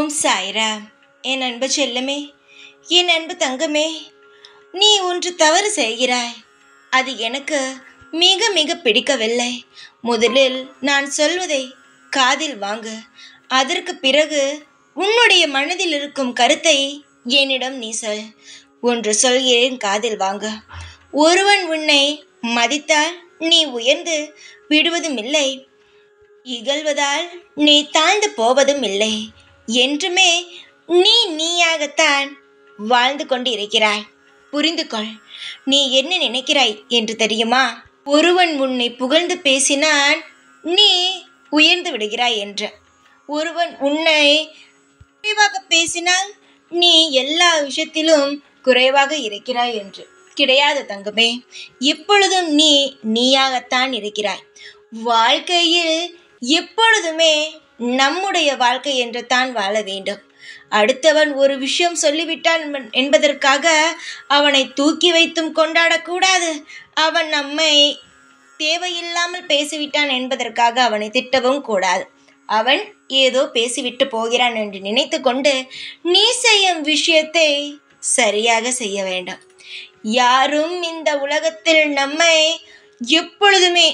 ஓம் சாய்ரா என் அன்பு செல்லமே என் அன்பு தங்கமே நீ ஒன்று தவறு செய்கிறாய் அது எனக்கு மிக மிக பிடிக்கவில்லை முதலில் நான் சொல்வதை காதில் வாங்கு அதற்கு பிறகு உன்னுடைய மனதில் இருக்கும் கருத்தை என்னிடம் நீ சொல் ஒன்று சொல்கிறேன் காதில் வாங்க ஒருவன் உன்னை மதித்தால் நீ உயர்ந்து விடுவதும் இல்லை இகழ்வதால் நீ தாழ்ந்து போவதும் இல்லை என்றுமே நீ நீயாகத்தான் வாழ்ந்து கொண்டு இருக்கிறாய் புரிந்து கொள் நீ என்ன நினைக்கிறாய் என்று தெரியுமா ஒருவன் உன்னை புகழ்ந்து பேசினான் நீ உயர்ந்து விடுகிறாய் என்று ஒருவன் உன்னை குறைவாக பேசினால் நீ எல்லா விஷயத்திலும் குறைவாக இருக்கிறாய் என்று கிடையாது தங்கமே எப்பொழுதும் நீ நீயாகத்தான் இருக்கிறாய் வாழ்க்கையில் எப்பொழுதுமே நம்முடைய வாழ்க்கை என்று தான் வாழ வேண்டும் அடுத்தவன் ஒரு விஷயம் சொல்லிவிட்டான் என்பதற்காக அவனை தூக்கி வைத்தும் கொண்டாடக்கூடாது அவன் நம்மை தேவையில்லாமல் பேசிவிட்டான் என்பதற்காக அவனை திட்டவும் கூடாது அவன் ஏதோ பேசிவிட்டு போகிறான் என்று நினைத்து கொண்டு நீ செய்யும் விஷயத்தை சரியாக செய்ய வேண்டும் யாரும் இந்த உலகத்தில் நம்மை எப்பொழுதுமே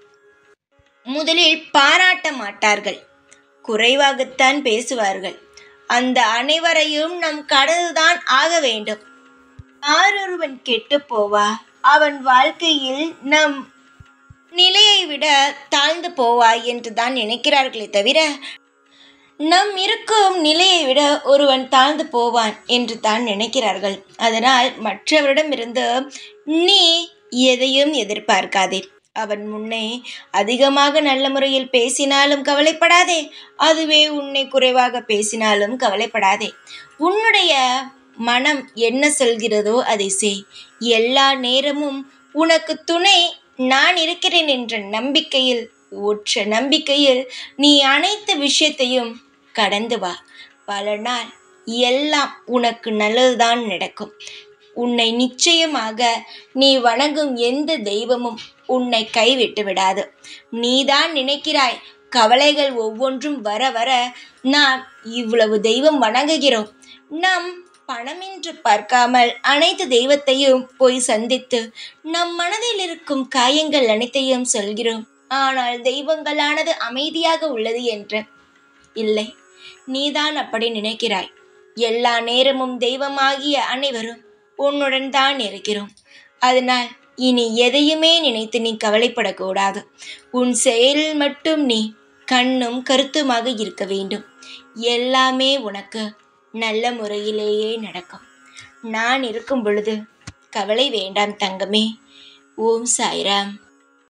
முதலில் பாராட்ட மாட்டார்கள் குறைவாகத்தான் பேசுவார்கள் அந்த அனைவரையும் நம் கடந்துதான் ஆக வேண்டும் யாரொருவன் கெட்டு போவா அவன் வாழ்க்கையில் நம் நிலையை விட தாழ்ந்து போவாய் என்று தான் நினைக்கிறார்களே தவிர நம் இருக்கும் நிலையை விட ஒருவன் தாழ்ந்து போவான் என்று தான் நினைக்கிறார்கள் அதனால் மற்றவரிடமிருந்து நீ எதையும் எதிர்பார்க்காதே அவன் முன்னே அதிகமாக நல்ல முறையில் பேசினாலும் கவலைப்படாதே அதுவே உன்னை குறைவாக பேசினாலும் கவலைப்படாதே உன்னுடைய மனம் என்ன சொல்கிறதோ அதை செய் எல்லா நேரமும் உனக்கு துணை நான் இருக்கிறேன் என்ற நம்பிக்கையில் ஒற்ற நம்பிக்கையில் நீ அனைத்து விஷயத்தையும் கடந்து வா பல நாள் எல்லாம் உனக்கு நல்லதுதான் நடக்கும் உன்னை நிச்சயமாக நீ வணங்கும் எந்த தெய்வமும் உன்னை கைவிட்டு விடாது நீதான் நினைக்கிறாய் கவலைகள் ஒவ்வொன்றும் வர வர நாம் இவ்வளவு தெய்வம் வணங்குகிறோம் நம் பணமென்று பார்க்காமல் அனைத்து தெய்வத்தையும் போய் சந்தித்து நம் மனதில் இருக்கும் காயங்கள் அனைத்தையும் சொல்கிறோம் ஆனால் தெய்வங்களானது அமைதியாக உள்ளது என்று இல்லை நீதான் அப்படி நினைக்கிறாய் எல்லா நேரமும் தெய்வமாகிய அனைவரும் உன்னுடன் தான் இருக்கிறோம் அதனால் இனி எதையுமே நினைத்து நீ கவலைப்படக்கூடாது உன் செயலில் மட்டும் நீ கண்ணும் கருத்துமாக இருக்க வேண்டும் எல்லாமே உனக்கு நல்ல முறையிலேயே நடக்கும் நான் இருக்கும் பொழுது கவலை வேண்டாம் தங்கமே ஓம் சாய்ராம்